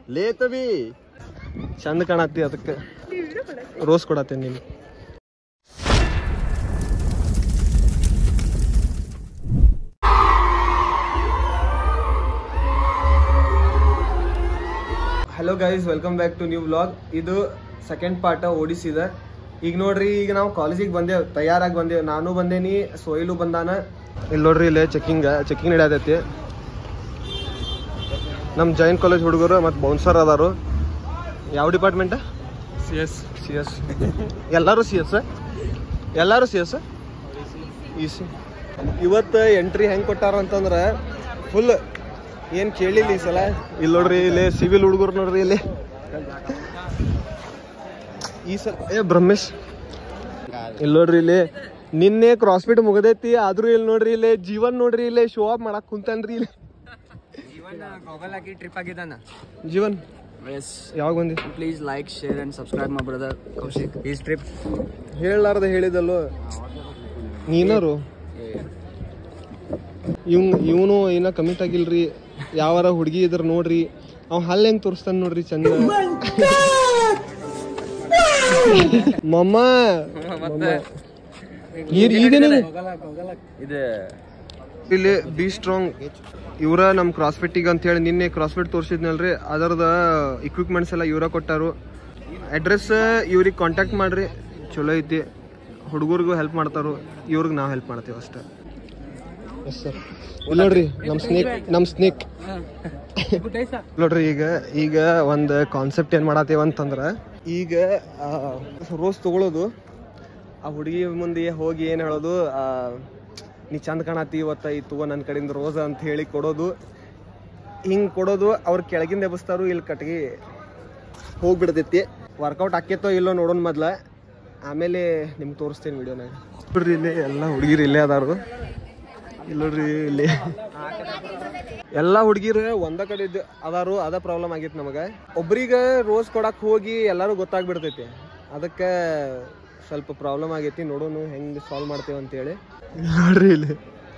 ಲೇತವಿ ಚಂದ ಕಾಣತ್ತಿ ಅದಕ್ಕೆ ರೋಸ್ ಕೊಡತ್ತೇನೆ ನೀನು hello guys welcome back to new vlog ಇದು ಸೆಕೆಂಡ್ ಪಾರ್ಟ್ ಓಡಿಸಿದ ಈಗ ನೋಡ್ರಿ ಈಗ ನಾವು ಕಾಲೇಜಿಗೆ ಬಂದೇವ್ ತಯಾರಾಗಿ ಬಂದೇವ್ ನಾನು ಬಂದೇನಿ ಸೋಯಿಲು ಬಂದಾನ ಇಲ್ಲಿ ನೋಡ್ರಿ ಇಲ್ಲೇ ಚೆಕಿಂಗ್ ಚೆಕಿಂಗ್ ನಡೆಯತೈತಿ ನಮ್ಮ ಜೈನ್ ಕಾಲೇಜ್ ಹುಡುಗರು ಮತ್ತು ಬೌನ್ಸರ್ ಅದಾರು ಯಾವ department C S C S ಎಲ್ಲರೂ ಸಿ ಎಸ್ ಎಲ್ಲರೂ ಸಿ ಎಸ್ ಇ ಸಿ ಇವತ್ತು ಎಂಟ್ರಿ ಹೆಂಗೆ ಕೊಟ್ಟಾರ ಅಂತಂದ್ರೆ ಫುಲ್ ಏನು ಕೇಳಿಲ್ಲ ಈ ಸಲ ಇಲ್ಲಿ ನೋಡ್ರಿ ಇಲ್ಲಿ ಸಿವಿಲ್ ಹುಡುಗರು ನೋಡ್ರಿ ಇಲ್ಲಿ ಈ ಸಲ ಏ ಬ್ರಹ್ಮೇಶ್ ಇಲ್ಲಿ ನೋಡ್ರಿ ಇಲ್ಲಿ ನಿನ್ನೆ ಕ್ರಾಸ್ಫಿಟ್ ಮುಗದೈತಿ ಆದ್ರೂ ಇಲ್ಲಿ ನೋಡ್ರಿ ಇಲ್ಲಿ ಜೀವನ್ ನೋಡ್ರಿ ಇಲ್ಲಿ ಶೋ ಆಫ್ ಮಾಡಕ್ ಕುಂತಾನ್ರಿ ಇಲ್ಲಿ ಜೀವನ್ ಗೋಗಲ್ ಹಾಕಿ ಟ್ರಿಪ್ ಆಗಿದ್ದಾನ ಜೀವನ್ ಎಸ್ ಯಾವಾಗ ಬಂದಿ please like share and subscribe my brother Kaushik is trip ಹೇಳಲಾರ್ದ ಹೇಳಿದಲ್ಲೋ ನೀನಾರು ಇವ್ನ್ ಇವನು ಏನ ಕಮಿಟ್ ಆಗಿಲ್ರಿ ಯಾವಾರ ಹುಡುಗಿ ಇದ್ರ ನೋಡ್ರಿ ಅವ್ ಹಲ್ಲ ಹೆಂಗ್ ತೋರಿಸ್ತಾನ ನೋಡ್ರಿ ಚಂದ ಮಮ್ಮ ಈಗ ಈಗೇನೆ ಇದು ಇಲ್ಲಿ ಬಿ ಸ್ಟ್ರಾಂಗ್ ಇವ್ರ ನಮ್ ಕ್ರಾಸ್ಫಿಟ್ಟಿಗೆ ಅಂತ ಹೇಳಿ ನಿನ್ನೆ ಕ್ರಾಸ್ಫಿಟ್ ತೋರಿಸಿದ್ನಲ್ರಿ ಅದರದ ಇಕ್ವಿಪ್ಮೆಂಟ್ಸ್ ಎಲ್ಲ ಇವ್ರ ಕೊಟ್ಟಾರು ಅಡ್ರೆಸ್ ಇವ್ರಿಗೆ ಕಾಂಟ್ಯಾಕ್ಟ್ ಮಾಡ್ರಿ ಚಲೋ ಐತಿ ಹುಡುಗರಿಗೂ ಹೆಲ್ಪ್ ಮಾಡ್ತಾರು ಇವ್ರಿಗೆ ನಾವು ಹೆಲ್ಪ್ ಮಾಡ್ತೀವಿ ಅಷ್ಟೇ ಎಸ್ ಸರ್ ಇಲ್ಲಿ ನೋಡ್ರಿ ನಮ್ ಸ್ನೇಕ್ ನಮ್ ಸ್ನೇಕ್ ನೋಡ್ರಿ ಈಗ ಈಗ ಒಂದು ಕಾನ್ಸೆಪ್ಟ್ ಏನ್ ಮಾಡತ್ತೇವ ಅಂತಂದ್ರ ಈಗ ರೋಸ್ ತಗೊಳ್ಳೋದು ಆ ಹುಡುಗಿ ಮುಂದೆ ಹೋಗಿ ಏನ್ ಹೇಳೋದು ಆ, ನೀ ಚಂದ ಕಾಣತಿ ಇವತ್ತ ಈ ತಗೋ ನನ್ನ ಕಡೆಯಿಂದ ರೋಸ್ ಅಂತ ಹೇಳಿ ಕೊಡೋದು ಹಿಂಗ್ ಕೊಡೋದು ಅವ್ರ ಕೆಳಗಿಂದ ಎಬ್ಬಿಸ್ತಾರು ಇಲ್ಲಿ ಕಟ್ಗಿ ಹೋಗ್ಬಿಡ್ತೈತಿ ವರ್ಕೌಟ್ ಆಕೇತೋ ಇಲ್ಲೋ ನೋಡೋಣ ಮೊದ್ಲ ಆಮೇಲೆ ನಿಮ್ಗೆ ತೋರಿಸ್ತೇನೆ ವಿಡಿಯೋನಾಗ ನೋಡ್ರಿ ಇಲ್ಲಿ ಎಲ್ಲ ಹುಡುಗಿರು ಇಲ್ಲೇ ಅದಾರು ಇಲ್ಲಿ ನೋಡ್ರಿ ಇಲ್ಲಿ ಎಲ್ಲ ಹುಡುಗಿರು ಒಂದ ಕಡೆ ಇದ್ದ ಅದಾರು ಅದ ಪ್ರಾಬ್ಲಮ್ ಆಗೈತಿ ನಮಗೆ ಒಬ್ರಿಗೆ ರೋಸ್ ಕೊಡಕ್ ಹೋಗಿ ಎಲ್ಲಾರು ಗೊತ್ತಾಗ್ಬಿಡ್ತೈತಿ ಅದಕ್ಕೆ ಸ್ವಲ್ಪ ಪ್ರಾಬ್ಲಮ್ ಆಗೈತಿ ನೋಡೋಣ ಹೆಂಗ್ ಸಾಲ್ವ್ ಮಾಡ್ತೇವೆ ಅಂತೇಳಿ ನೋಡ್ರಿ ಇಲ್ಲಿ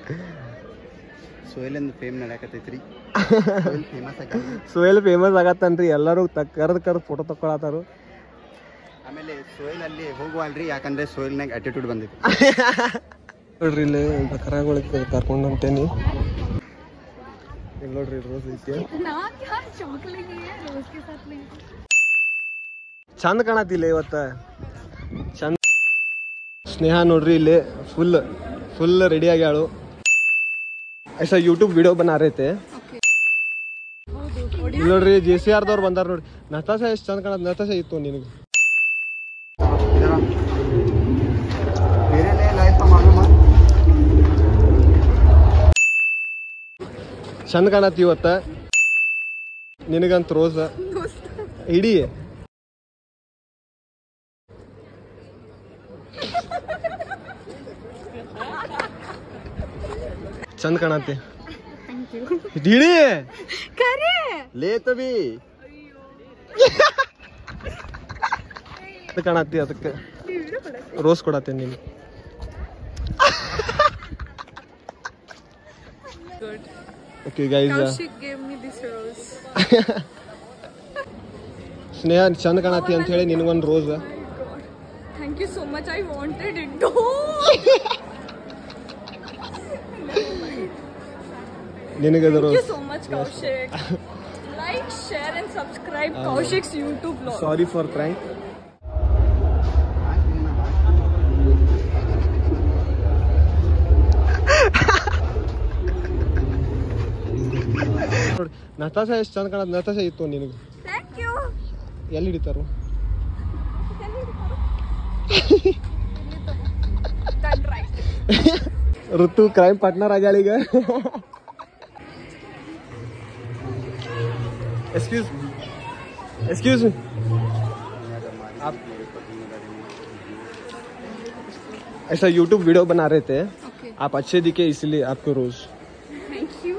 ಸೋಯಲಿಂದ ಫೇಮ್ ನಡೆಯಕತ್ತೈತ್ರಿ ಫೇಮಸ್ ಆಗಿ ಸೋಯಲ್ ಫೇಮಸ್ ಆಗತ್ತನ್ರಿ ಎಲ್ಲರೂ ಕರ್ದ್ ಕರ್ದ್ ಫೋಟೋ ತಕೊಳತಾರು ಆಮೇಲೆ ಸೋಯಲ್ ಅಲ್ಲಿ ಹೋಗುವಲ್ರಿ ಯಾಕಂದ್ರೆ ಸೋಯಲ್ನಾಗ ಅಟಿಟ್ಯೂಡ್ ಬಂದಿತ್ತು ನೋಡ್ರಿ ಇಲ್ಲಿ ಬಕರಾಗಳಿಗೆ ಕರ್ಕೊಂಡು ಹೊಂಟೇನಿ ಇಲ್ಲಿ ನೋಡ್ರಿ ರೋಸ್ ಐತಿ नाम क्या चमक लेंगे ये रोज के साथ लेंगे ಚಂದ ಕಾಣತಿಲ್ಲ ಇವತ್ತ ಚಂದ ಸ್ನೇಹ ನೋಡ್ರಿ ಇಲ್ಲಿ ಫುಲ್ ಫುಲ್ ರೆಡಿ ಆಗ್ಯಾಳು ಐಸ ಯೂಟ್ಯೂಬ್ ವಿಡಿಯೋ ಬನಾ ರೇ ತೆ ಇಲ್ಲಿ ನೋಡ್ರಿ ಜೆ ಸಿ ಆರ್ದವ್ರು ಬಂದಾರ ನೋಡ್ರಿ ನತಾಶ ಎಷ್ಟು ಚಂದ ಕಾಣತ್ ನತಾಶ ಇತ್ತು ನಿನಗೆ ಬೇರೆ ಲೈಫ್ ಮಾಲೂಮ ಚಂದ ಕಾಣತಿ ಇವತ್ತ ನಿನಗಂತ ರೋಸ್ ಇಡೀ ಚಂದ ಕಾಣತಿ ಇಡೀ करे ಲೇತವಿ ಕಾಣತಿ ಅದಕ್ಕೆ ರೋಸ್ ಕೊಡತ್ತೇನೆ ನೀನು Good. Okay guys Kaushik gave me this rose. Sneha ಚಂದ ಕಾಣತಿ ಅಂತ ಹೇಳಿ ನಿನಗೊಂದು rose Thank you so much. I wanted it. No. ನಿನಗದ Thank you rose so much, Kaushik. like, share, and subscribe Kaushik's YouTube vlog. Sorry for prank ನೋಡಿ Natasha ಎಷ್ಟು ಚಂದ ಕಾಣತ್ ನತಾಶ ಇತ್ತು ನಿನಗೆ Thank you. ಎಲ್ಲಿ ಹಿಡಿತಾರು Done right. Ritu crime partner ಆಗ್ಯಾಳೀಗ excuse excuse आप ऐसा यूट्यूब वीडियो बना रहे थे Okay. आप अच्छे दिखे इसलिए आपको rose Thank you.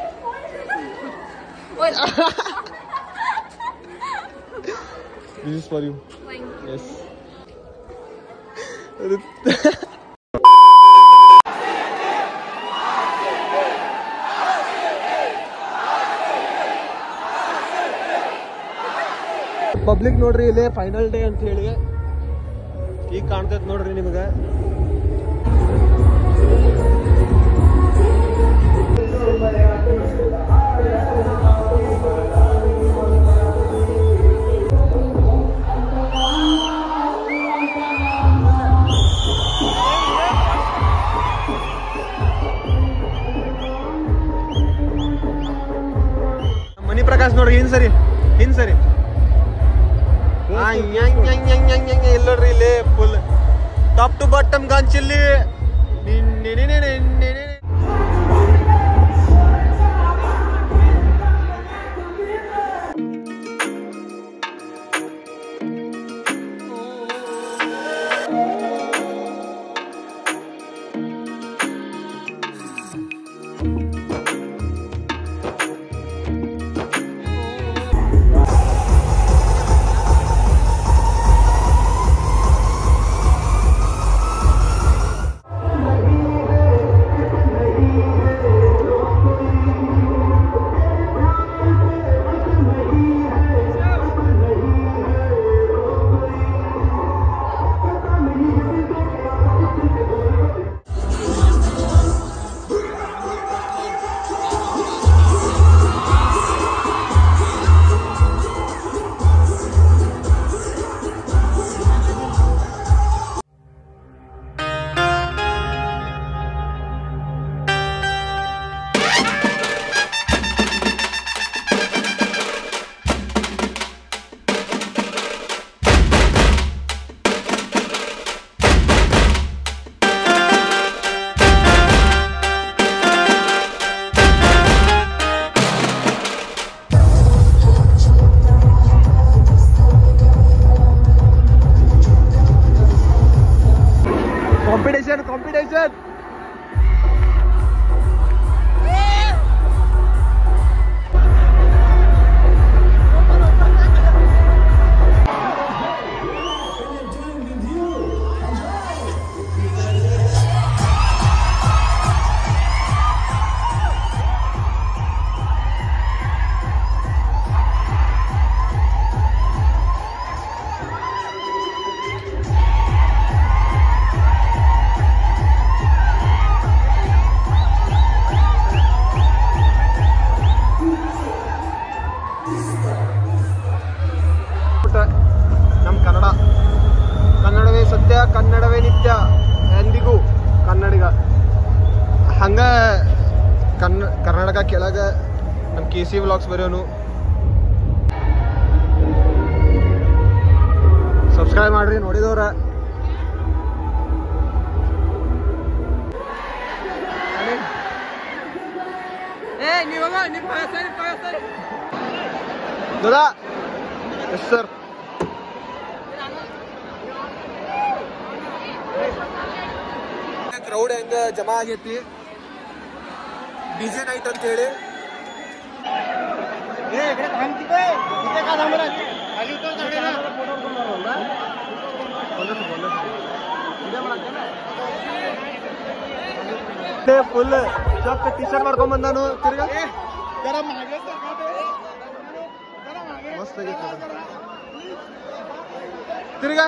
Well, this is for you thank you. Yes public ನೋಡ್ರಿ ಇಲ್ಲೇ ಫೈನಲ್ ಡೇ ಅಂತ ಹೇಳಿ ಈಗ ಕಾಣ್ತೈತ್ ನೋಡ್ರಿ ನಿಮ್ಗೆ ಮನಿ ಪ್ರಕಾಶ್ ನೋಡ್ರಿ ಹಿಂದ್ ಸರಿ ಹಿಂದ್ ಸರಿ ಆ, ಹೆಂಗ್ ಹೆಂಗ್ ಹೆಂಗ್ ಹೆಂಗ್ ಹೆಂಗ್ ಇಲ್ಲ ನೋಡ್ರಿ ಇಲ್ಲಿ ಫುಲ್ ಟಾಪ್ ಟು ಬಾಟಮ್ ಗಾಂಚಿಲ್ಲಿ ಕಾಂಪಿಟೇಷನ್ ಕಾಂಪಿಟೇಷನ್ ನಮ್ಮ ಕನ್ನಡ ಕನ್ನಡವೇ ಸತ್ಯ ಕನ್ನಡವೇ ನಿತ್ಯ ಎಂದಿಗೂ ಕನ್ನಡಿಗ ಹಂಗ ಕನ್ನ ಕರ್ನಾಟಕ ಕೆಳಗ ನಮ್ಮ ಕೆ ಸಿ ವ್ಲಾಗ್ಸ್ ಬರೆಯೋನು ಸಬ್ಸ್ಕ್ರೈಬ್ ಮಾಡ್ರಿ ನೋಡಿದವ್ರ ದಾದಾ ಎಸ್ ಸರ್ ಕ್ರೌಡ್ ಹೆಂಗ ಜಮಾ ಆಗೈತಿ ಡಿಜೆ ನೈಟ್ ಅಂತ ಹೇಳಿ ಫುಲ್ ಚೊಕ್ಕ ಟಿ ಶರ್ಟ್ ಮಾಡ್ಕೊಂಡ್ ಬಂದಾನು ತಿರ್ಗಾ ಮಸ್ತ್ ಆಗೈತಿ ನೋಡು. ತಿರ್ಗಾ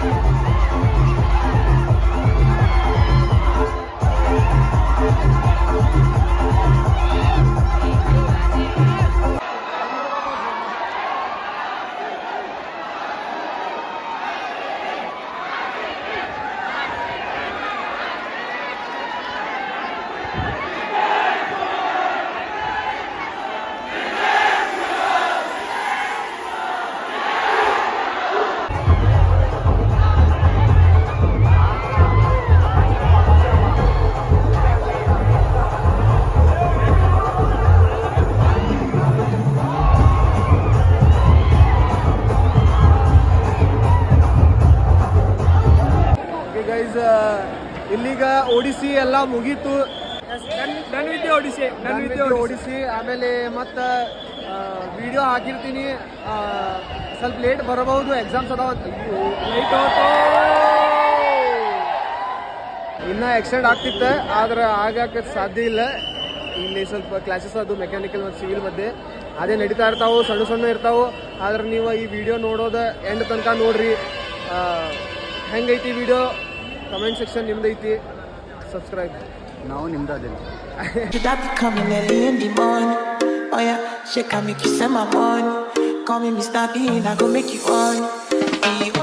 ಗೈಸ್ ಇಲ್ಲಿಗ ಓಡಿಸಿ ಎಲ್ಲ ಮುಗೀತು ನನ್ ವಿದ್ಯೆ ಓಡಿಸಿ ನನ್ ವಿದ್ಯೆ ಓಡಿಸಿ ಆಮೇಲೆ ಮತ್ತ ವಿಡಿಯೋ ಹಾಕಿರ್ತೀನಿ ಆ, ಸ್ವಲ್ಪ ಲೇಟ್ ಬರಬಹುದು ಎಕ್ಸಾಮ್ಸ್ ಅದಾವ ಲೈಟ್ ಇನ್ನ ಎಕ್ಸ್ಟೆಂಡ್ ಆಗ್ತಿತ್ತು ಆದ್ರೆ ಆಗಕ್ಕೆ ಸಾಧ್ಯ ಇಲ್ಲ ಇಲ್ಲಿ ಸ್ವಲ್ಪ ಕ್ಲಾಸಸ್ ಅದು ಮೆಕ್ಯಾನಿಕಲ್ ಮತ್ತು ಸಿವಿಲ್ ಮಧ್ಯೆ ಅದೇ ನಡೀತಾ ಇರ್ತಾವು ಸಣ್ಣ ಸಣ್ಣ ಇರ್ತಾವು ಆದ್ರೆ ನೀವು ಈ ವಿಡಿಯೋ ನೋಡೋದ ಎಂಡ್ ತನಕ ನೋಡ್ರಿ ಆ, ಹೆಂಗೈತಿ ವಿಡಿಯೋ ಕಮೆಂಟ್ ಸೆಕ್ಷನ್ ನಿಮ್ದೈತಿ ಸಬ್ಸ್ಕ್ರೈಬ್ ನಾವು ನಿಮ್ದು ಅದೇನು That be coming early in the morning. Oh yeah, she can make you send my money. Call me Mr. Bean, I go make you on.